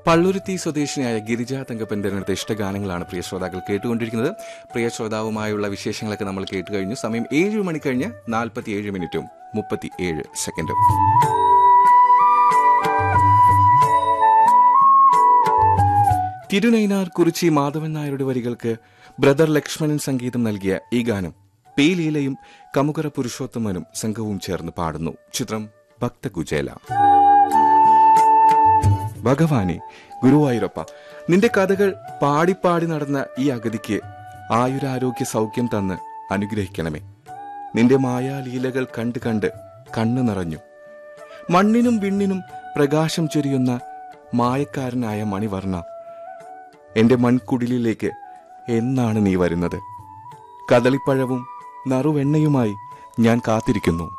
പള്ളുരുത്തി സ്വദേശിനിയായ ഗിരിജ തങ്കപ്പൻ തിരഞ്ഞെടുത്ത ഇഷ്ടഗാനങ്ങളാണ് പ്രിയ ശ്രോതാക്കൾ കേട്ടുകൊണ്ടിരിക്കുന്നത് പ്രിയ ശ്രോതാവുമായുള്ള വിശേഷങ്ങളൊക്കെ നമ്മൾ കേട്ട് കഴിഞ്ഞു സമയം ഏഴ് മണി കഴിഞ്ഞ് നാൽപ്പത്തിയേഴ് മിനിറ്റും മുപ്പത്തി ഏഴ് സെക്കൻഡും തിരുനൈനാർ കുറിച്ചി മാധവൻ നായരുടെ വരികൾക്ക് ബ്രദർ ലക്ഷ്മണൻ സംഗീതം നൽകിയ ഈ ഗാനം പി ലീലയും കമുകറ പുരുഷോത്തമനും സംഘവും ചേർന്ന് പാടുന്നു ചിത്രം ഭക്തകുചേല ഭഗവാനെ ഗുരുവായൂരപ്പ നിന്റെ കഥകൾ പാടിപ്പാടി നടന്ന ഈ അഗതിക്ക് ആയുരാരോഗ്യ സൗഖ്യം തന്ന് അനുഗ്രഹിക്കണമേ നിന്റെ മായാലീലകൾ കണ്ട് കണ്ട് കണ്ണു നിറഞ്ഞു മണ്ണിനും വിണ്ണിനും പ്രകാശം ചൊരിയുന്ന മായക്കാരനായ മണിവർണ്ണ എന്റെ മൺകുടിലിലേക്ക് എന്നാണ് നീ വരുന്നത് കദളിപ്പഴവും നറുവെണ്ണയുമായി ഞാൻ കാത്തിരിക്കുന്നു